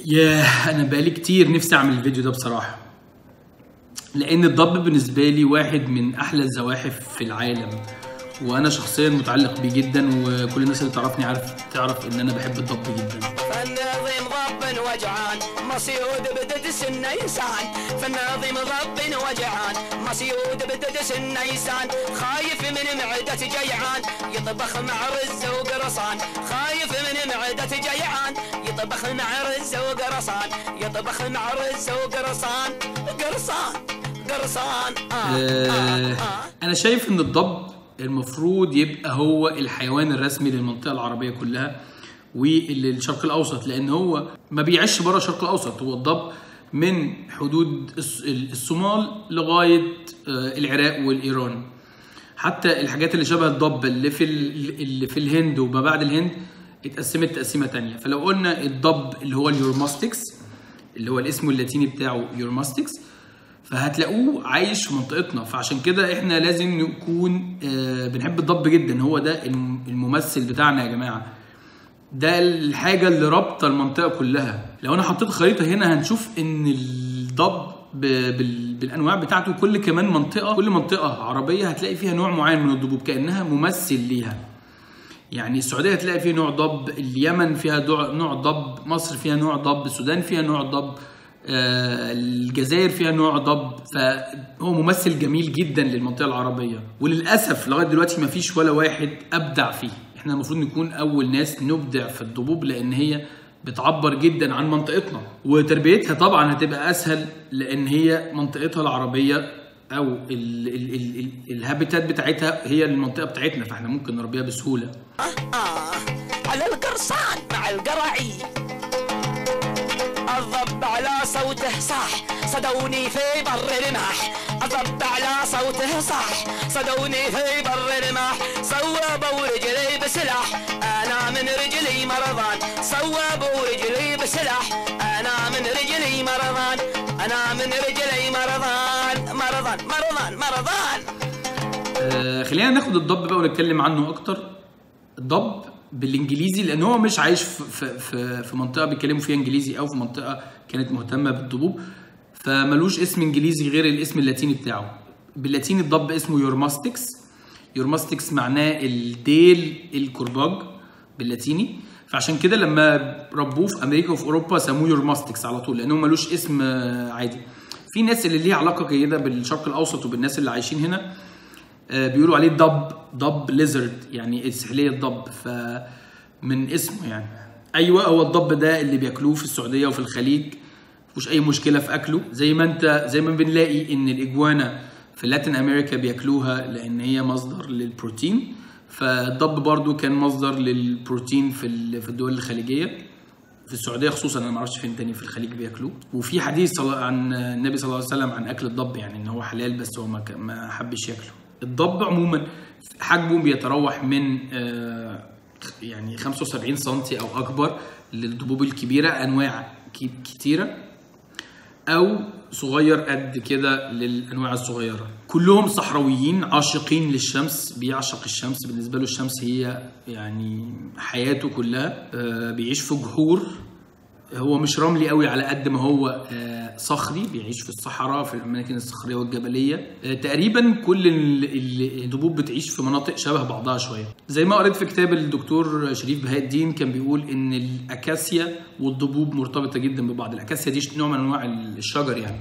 ياه انا بقالي كتير نفسي اعمل الفيديو ده بصراحه لان الضب بالنسبه لي واحد من احلى الزواحف في العالم وانا شخصيا متعلق بيه جدا وكل الناس اللي تعرفني عارف تعرف ان انا بحب الضب جدا فالنظيم ضب وجعان مصيود بددس النيسان فالنظيم ضب وجعان مصيود بددس النيسان خايف من معدة جيعان يطبخ مع رز وقرصان خايف من معدة جيعان يطبخ مع رز وقرصان يطبخ مع رز وقرصان قرصان قرصان آه آه آه آه انا شايف ان الضب المفروض يبقى هو الحيوان الرسمي للمنطقه العربيه كلها وللشرق الاوسط لان هو ما بيعيش بره الشرق الاوسط هو الضب من حدود الص- الصومال لغايه آه، العراق والايران حتى الحاجات اللي شبه الضب اللي في ال- اللي في الهند وما بعد الهند اتقسمت تقسيمه تانية فلو قلنا الضب اللي هو اليورماستكس اللي هو الاسم اللاتيني بتاعه يورماستكس فهتلاقوه عايش في منطقتنا فعشان كده احنا لازم نكون آه، بنحب الضب جدا هو ده الم- الممثل بتاعنا يا جماعه ده الحاجه اللي رابطه المنطقه كلها لو انا حطيت خريطه هنا هنشوف ان الضب ب- بال- بالانواع بتاعته كل كمان منطقه كل منطقه عربيه هتلاقي فيها نوع معين من الضبوب كانها ممثل ليها يعني السعوديه هتلاقي فيها نوع ضب اليمن فيها دع- نوع ضب مصر فيها نوع ضب السودان فيها نوع ضب آه، الجزائر فيها نوع ضب فهو ممثل جميل جدا للمنطقه العربيه وللاسف لغايه دلوقتي ما فيش ولا واحد ابدع فيه احنا المفروض نكون اول ناس نبدع في الضبوب لان هي بتعبر جدا عن منطقتنا وتربيتها طبعا هتبقى اسهل لان هي منطقتها العربيه او ال ال ال ال الهابيتات بتاعتها هي المنطقه بتاعتنا فاحنا ممكن نربيها بسهوله آه على القرصان مع القرعي الضب على صوته صاح صدوني في بر الماح الضب على صوته صاح صدوني في بر الماح صوبوا رجلي بسلاح انا من رجلي مرضان صوبوا رجلي بسلاح انا من رجلي مرضان انا من رجلي مرضان مرضان مرضان مرضان آه خلينا ناخد الضب بقى ونتكلم عنه اكتر الضب بالانجليزي لان هو مش عايش في في في, في منطقه بيتكلموا فيها انجليزي او في منطقه كانت مهتمه بالضبوب فملوش اسم انجليزي غير الاسم اللاتيني بتاعه باللاتيني الضب اسمه يورماستكس يورماستكس معناه الديل الكرباج باللاتيني فعشان كده لما ربوه في امريكا وفي اوروبا سموه يورماستكس على طول لانه ملوش اسم آه، عادي في ناس اللي ليها علاقه جيده بالشرق الاوسط وبالناس اللي عايشين هنا آه، بيقولوا عليه ضب ضب ليزرد يعني السحليه الضب فمن اسمه يعني ايوه هو الضب ده اللي بياكلوه في السعوديه وفي الخليج مفيش اي مشكله في اكله زي ما انت زي ما بنلاقي ان الاجوانا في لاتين امريكا بياكلوها لان هي مصدر للبروتين فالضب برضو كان مصدر للبروتين في ال- في الدول الخليجيه في السعوديه خصوصا انا ما اعرفش فين تاني في الخليج بياكلوه وفي حديث صل- عن النبي صلى الله عليه وسلم عن اكل الضب يعني ان هو حلال بس هو ما ك- ما حبش ياكله الضب عموما حجمه بيتراوح من آه، يعني 75 سم او اكبر للضبوب الكبيره انواع ك- كتيره او صغير قد كده للانواع الصغيره كلهم صحراويين عاشقين للشمس بيعشق الشمس بالنسبه له الشمس هي يعني حياته كلها آه، بيعيش في جحور هو مش رملي قوي على قد ما هو آه، صخري بيعيش في الصحراء في الاماكن الصخريه والجبليه آه، تقريبا كل ال- ال- الضبوب بتعيش في مناطق شبه بعضها شويه زي ما قريت في كتاب الدكتور شريف بهاء الدين كان بيقول ان الاكاسيا والضبوب مرتبطه جدا ببعض الاكاسيا دي نوع من انواع الشجر يعني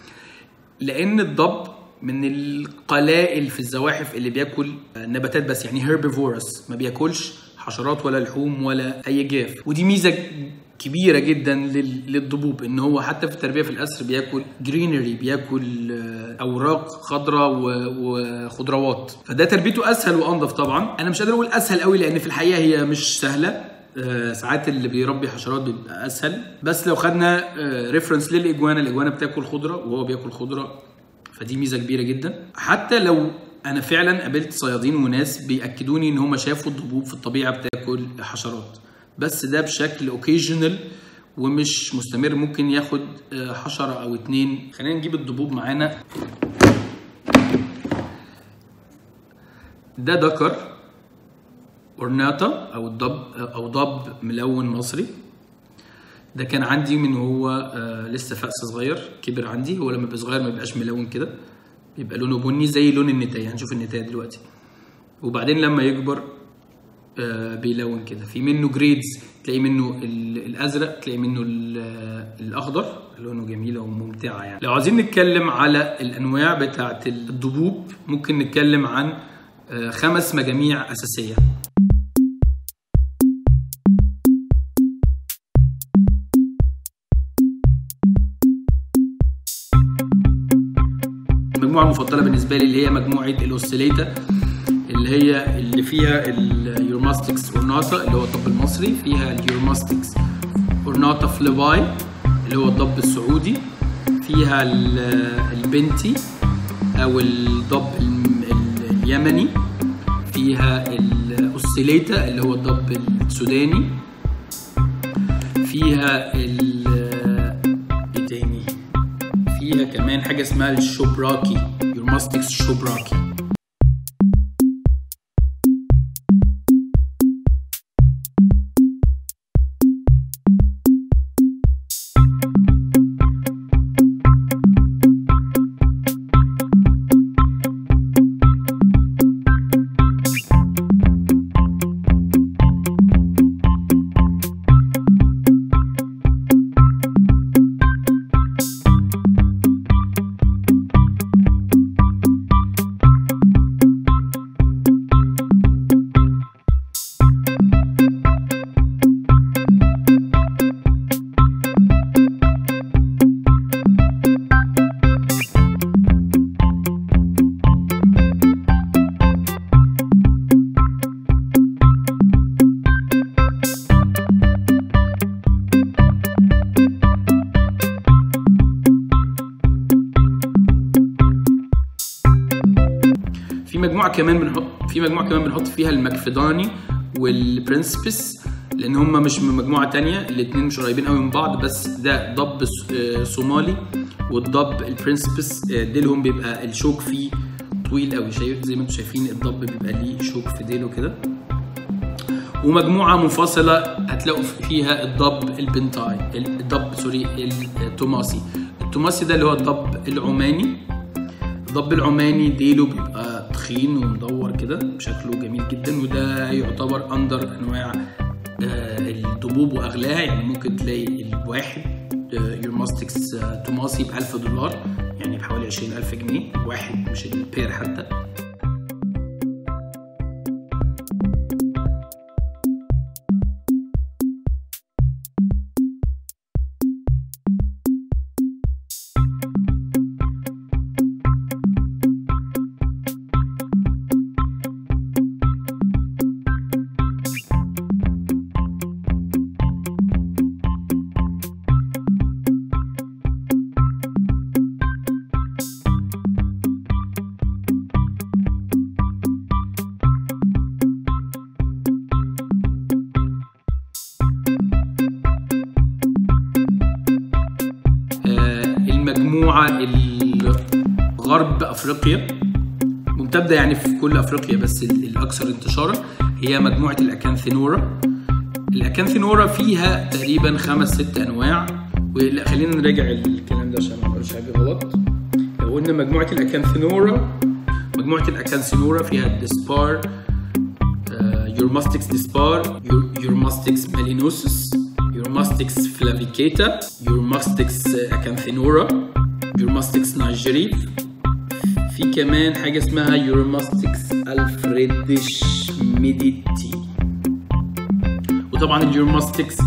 لان الضب من القلائل في الزواحف اللي بياكل نباتات بس يعني هيربيفورس ما بياكلش حشرات ولا لحوم ولا اي جاف ودي ميزه كبيره جدا لل- للضبوب ان هو حتى في التربيه في الاسر بياكل جرينري بياكل آه، اوراق خضراء و- وخضروات فده تربيته اسهل وانضف طبعا انا مش قادر اقول اسهل قوي لان في الحقيقه هي مش سهله آه، ساعات اللي بيربي حشرات بيبقى اسهل بس لو خدنا ريفرنس للاجوانا الاجوانا بتاكل خضره وهو بياكل خضره فدي ميزه كبيره جدا حتى لو انا فعلا قابلت صيادين وناس بياكدوني ان هم شافوا الضبوب في الطبيعه بتاكل حشرات بس ده بشكل اوكيجنال ومش مستمر ممكن ياخد آه، حشره او اتنين خلينا نجيب الضبوب معانا ده ذكر اورناتا او الضب او ضب ملون مصري ده كان عندي من هو آه لسه فأس صغير كبر عندي هو لما بيبقى صغير ما بيبقاش ملون كده بيبقى لونه بني زي لون النتاية هنشوف النتاية دلوقتي وبعدين لما يكبر آه بيلون كده في منه جريدز تلاقي منه ال- الازرق تلاقي منه ال- الاخضر لونه جميله وممتعه يعني لو عايزين نتكلم على الانواع بتاعه الضبوب ممكن نتكلم عن آه خمس مجاميع اساسيه المجموعه المفضله بالنسبه لي اللي هي مجموعه الاوسيليتا اللي هي اللي فيها اليورماستكس اورناتا اللي هو الضب المصري فيها اليورماستكس اورناتا فليباي اللي هو الضب السعودي فيها ال- البنتي او الضب الم- ال- اليمني فيها الاوسيليتا اللي هو الضب السوداني فيها ال ايه تاني فيها كمان حاجه اسمها الشوبراكي يورماستكس شوبراكي في مجموعه كمان بنحط في مجموعه كمان بنحط فيها المكفداني والبرنسبس لان هم مش من مجموعه تانية الاتنين مش قريبين قوي من بعض بس ده ضب س- آه، صومالي والضب البرنسبس آه، ديلهم بيبقى الشوك فيه طويل قوي شايف زي ما انتم شايفين الضب بيبقى ليه شوك في ديله كده ومجموعه منفصله هتلاقوا فيها الضب البنتاي الضب سوري التوماسي التوماسي ده اللي هو الضب العماني الضب العماني ديله بيبقى تخين ومدور كده شكله جميل جدا وده يعتبر اندر انواع آه، الضبوب واغلاها يعني ممكن تلاقي الواحد يورماستكس توماسي ب 1000 دولار يعني بحوالي 20000 جنيه واحد مش البير حتى آه، المجموعة الغرب أفريقيا ممتدة يعني في كل أفريقيا بس ال- الأكثر انتشارا هي مجموعة الأكانثينورا الأكانثينورا فيها تقريبا خمس ست أنواع ولا خلينا نراجع الكلام ده عشان ما نقولش حاجة غلط لو قلنا مجموعة الأكانثينورا مجموعة الأكانثينورا فيها الديسبار يورماستكس ديسبار يورماستكس مالينوسس يورماستكس فلافيكيتا يورماستكس اكانثينورا يورماستكس نيجيري في كمان حاجة اسمها يورماستكس الفريدش ميديتي وطبعا اليورماستكس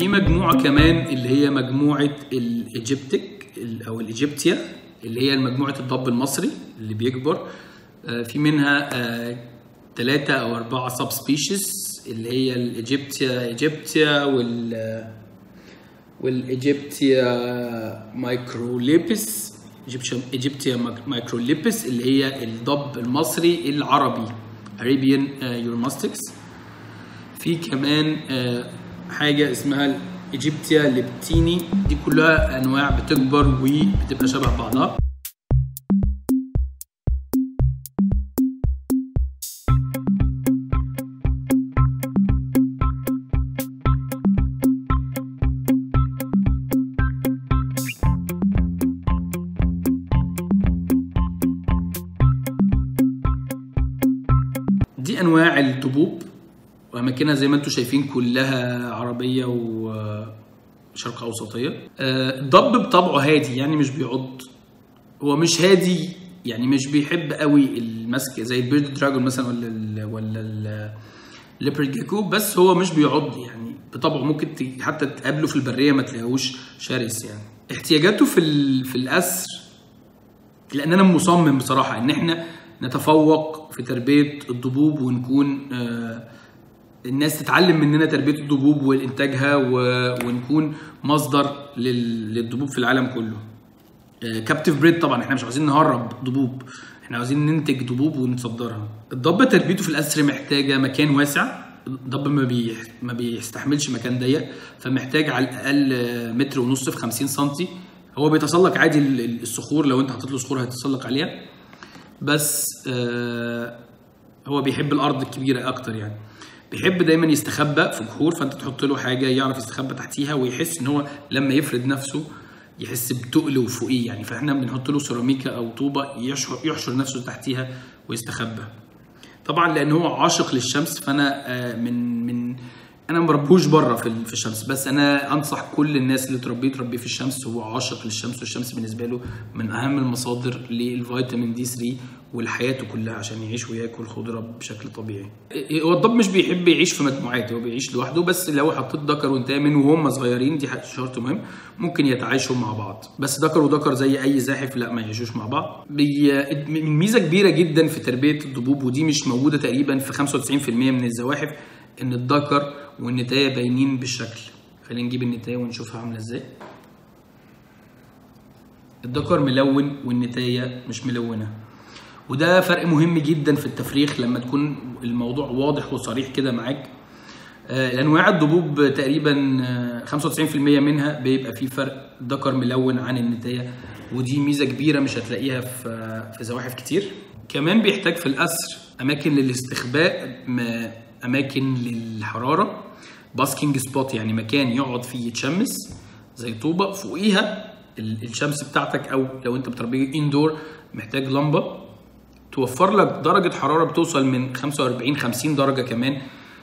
في مجموعه كمان اللي هي مجموعه الايجيبتيك او الايجيبتيا اللي هي مجموعه الضب المصري اللي بيكبر آه، في منها ثلاثة أو أربعة سب سبيشيز اللي هي الإيجيبتيا إيجيبتيا وال والإيجيبتيا مايكروليبس إيجيبتيا مايكروليبس اللي هي الضب المصري العربي Arabian يورماستكس في كمان آه، حاجة اسمها الإيجيبتيا ليبتيني دي كلها أنواع بتكبر وبتبقى شبه بعضها دي انواع الضبوب واماكنها زي ما انتم شايفين كلها عربيه وشرق اوسطيه آه، الضب بطبعه هادي يعني مش بيعض هو مش هادي يعني مش بيحب قوي المسك زي البيرد دراجون مثلا ولا ال ولا الليبرد جاكو بس هو مش بيعض يعني بطبعه ممكن ت- حتى تقابله في البريه ما تلاقيهوش شرس يعني احتياجاته في ال- في الاسر لان انا مصمم بصراحه ان احنا نتفوق في تربيه الضبوب ونكون آه، الناس تتعلم مننا تربيه الضبوب وانتاجها و- ونكون مصدر لل- للضبوب في العالم كله كابتيف بريد طبعا احنا مش عاوزين نهرب ضبوب احنا عاوزين ننتج ضبوب ونصدرها الضب تربيته في الاسر محتاجه مكان واسع الضب ما بي ما بيستحملش مكان ضيق فمحتاج على الاقل آه، متر ونص في 50 سم هو بيتسلق عادي ال- ال- الصخور لو انت حطيت له صخور هيتسلق عليها بس آه هو بيحب الارض الكبيره اكتر يعني بيحب دايما يستخبى في جحور فانت تحط له حاجه يعرف يستخبى تحتيها ويحس ان هو لما يفرد نفسه يحس بتقل وفوقيه يعني فاحنا بنحط له سيراميكا او طوبه يحشر, يحشر نفسه تحتيها ويستخبى طبعا لان هو عاشق للشمس فانا آه، من من انا مربوش بره في ال- في الشمس بس انا انصح كل الناس اللي تربيه تربيه في الشمس هو عاشق للشمس والشمس بالنسبه له من اهم المصادر للفيتامين دي 3 ولحياته كلها عشان يعيش وياكل خضره بشكل طبيعي. إيه- هو الضب مش بيحب يعيش في مجموعات هو بيعيش لوحده بس لو حطيت ذكر وانثى من وهم صغيرين دي حاجة- شرط مهم ممكن يتعايشوا مع بعض بس ذكر وذكر زي اي زاحف لا ما يعيشوش مع بعض. بي... من ميزه كبيره جدا في تربيه الضبوب ودي مش موجوده تقريبا في 95% من الزواحف ان الذكر والنتايه باينين بالشكل. خلينا نجيب النتايه ونشوفها عامله ازاي. الذكر ملون والنتايه مش ملونه. وده فرق مهم جدا في التفريخ لما تكون الموضوع واضح وصريح كده معاك آه، الانواع الضبوب تقريبا آه، 95% منها بيبقى فيه فرق ذكر ملون عن النتايه ودي ميزه كبيره مش هتلاقيها في في زواحف كتير كمان بيحتاج في الاسر اماكن للاستخباء م- اماكن للحراره باسكينج سبوت يعني مكان يقعد فيه يتشمس زي طوبه فوقيها ال- الشمس بتاعتك او لو انت بتربيه اندور محتاج لمبه توفر لك درجه حراره بتوصل من 45 50 درجه كمان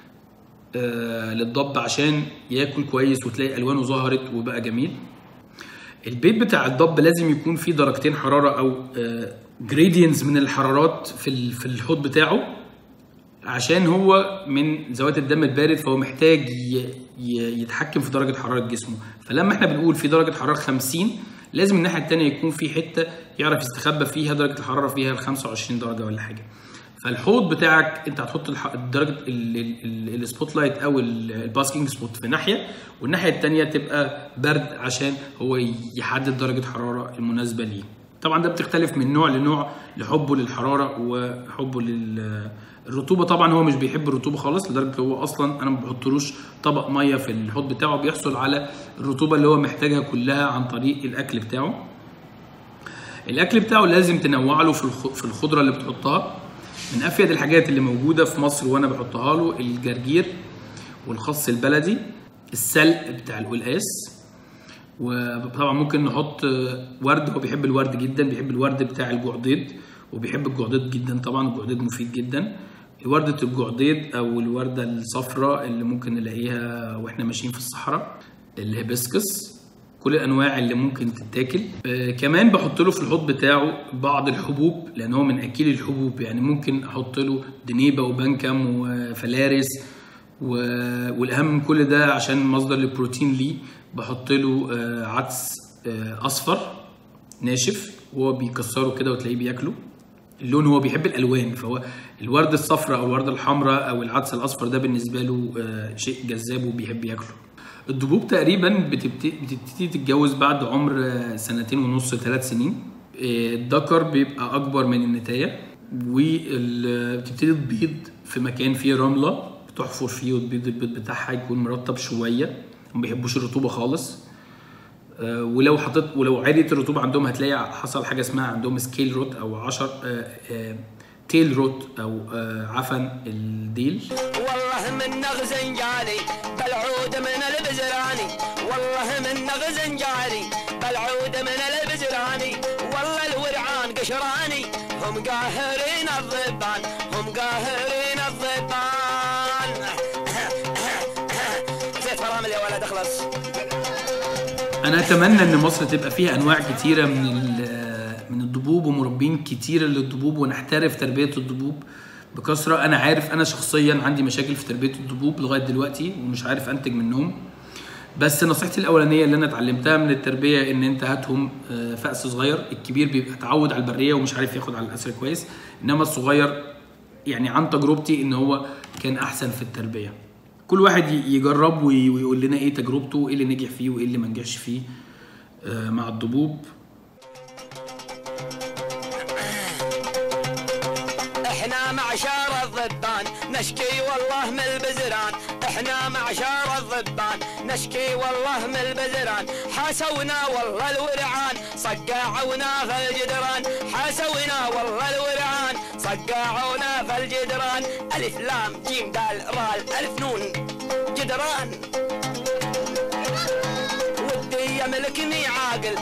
آه، للضب عشان ياكل كويس وتلاقي الوانه ظهرت وبقى جميل البيت بتاع الضب لازم يكون فيه درجتين حراره او جريدينز من الحرارات في ال- في الحوض بتاعه عشان هو من ذوات الدم البارد فهو محتاج ي- ي- يتحكم في درجه حراره جسمه فلما احنا بنقول في درجه حراره 50 لازم الناحيه التانية يكون في حته يعرف يستخبى فيها درجه الحراره فيها ال 25 درجه ولا حاجه فالحوض بتاعك انت هتحط الح- درجه ال- ال- ال- السبوت لايت او ال- الباسكينج سبوت في ناحيه والناحيه التانية تبقى برد عشان هو يحدد درجه حراره المناسبه ليه طبعا ده بتختلف من نوع لنوع لحبه للحراره وحبه للرطوبه طبعا هو مش بيحب الرطوبه خالص لدرجه هو اصلا انا ما بحطلوش طبق ميه في الحوض بتاعه بيحصل على الرطوبه اللي هو محتاجها كلها عن طريق الاكل بتاعه الاكل بتاعه لازم تنوع له في الخ- في الخضره اللي بتحطها من افيد الحاجات اللي موجوده في مصر وانا بحطها له الجرجير والخس البلدي السلق بتاع القلقاس وطبعا ممكن نحط ورد هو بيحب الورد جدا بيحب الورد بتاع الجعضيد وبيحب الجعضيد جدا طبعا الجعضيد مفيد جدا وردة الجعضيد او الوردة الصفراء اللي ممكن نلاقيها واحنا ماشيين في الصحراء الهيبسكس كل الانواع اللي ممكن تتاكل آه كمان بحط له في الحوض بتاعه بعض الحبوب لان هو من اكيل الحبوب يعني ممكن احط له دنيبه وبنكم وفلارس و... والاهم من كل ده عشان مصدر البروتين ليه بحط له آه، عدس آه، اصفر ناشف وهو بيكسره كده وتلاقيه بياكله اللون هو بيحب الالوان فهو الورده الصفراء او الورده الحمراء او العدس الاصفر ده بالنسبه له آه، شيء جذاب وبيحب ياكله الضبوب تقريبا بتبت- بتبتدي تتجوز بعد عمر آه، سنتين ونص ثلاث سنين آه، الذكر بيبقى اكبر من النتايه وبتبتدي تبيض في مكان فيه رمله بتحفر فيه وتبيض البيض بتاعها يكون مرطب شويه ما بيحبوش الرطوبه خالص آه، ولو حطيت ولو عالية الرطوبة عندهم هتلاقي حصل حاجة اسمها عندهم سكيل روت أو عشر تيل روت أو آه، عفن الديل والله من غزنجاني بالعود من البزراني والله من غزنجاني بالعود من البزراني والله الورعان قشراني هم قاهرين الضبان هم قاهرين الضبان زيت فرامل يا ولد اخلص أنا أتمنى إن مصر تبقى فيها أنواع كتيرة من ال- من الضبوب ومربين كتيرة للضبوب ونحترف تربية الضبوب بكثرة أنا عارف أنا شخصيا عندي مشاكل في تربية الضبوب لغاية دلوقتي ومش عارف أنتج منهم بس نصيحتي الاولانيه اللي انا اتعلمتها من التربيه ان انت هاتهم آه، فأس صغير الكبير بيبقى اتعود على البريه ومش عارف ياخد على الاسر كويس انما الصغير يعني عن تجربتي ان هو كان احسن في التربيه كل واحد ي- يجرب وي- ويقول لنا ايه تجربته وايه اللي نجح فيه وايه اللي ما نجحش فيه آه، مع الضبوب احنا معشار الضبان نشكي والله من البزران احنا معشار الضبان نشكي والله من البزران حسونا والله الورعان صقعونا في الجدران حسونا والله الورعان صقعونا في الجدران الف لام جيم دال رال الف نون جدران ودي يملكني عاقل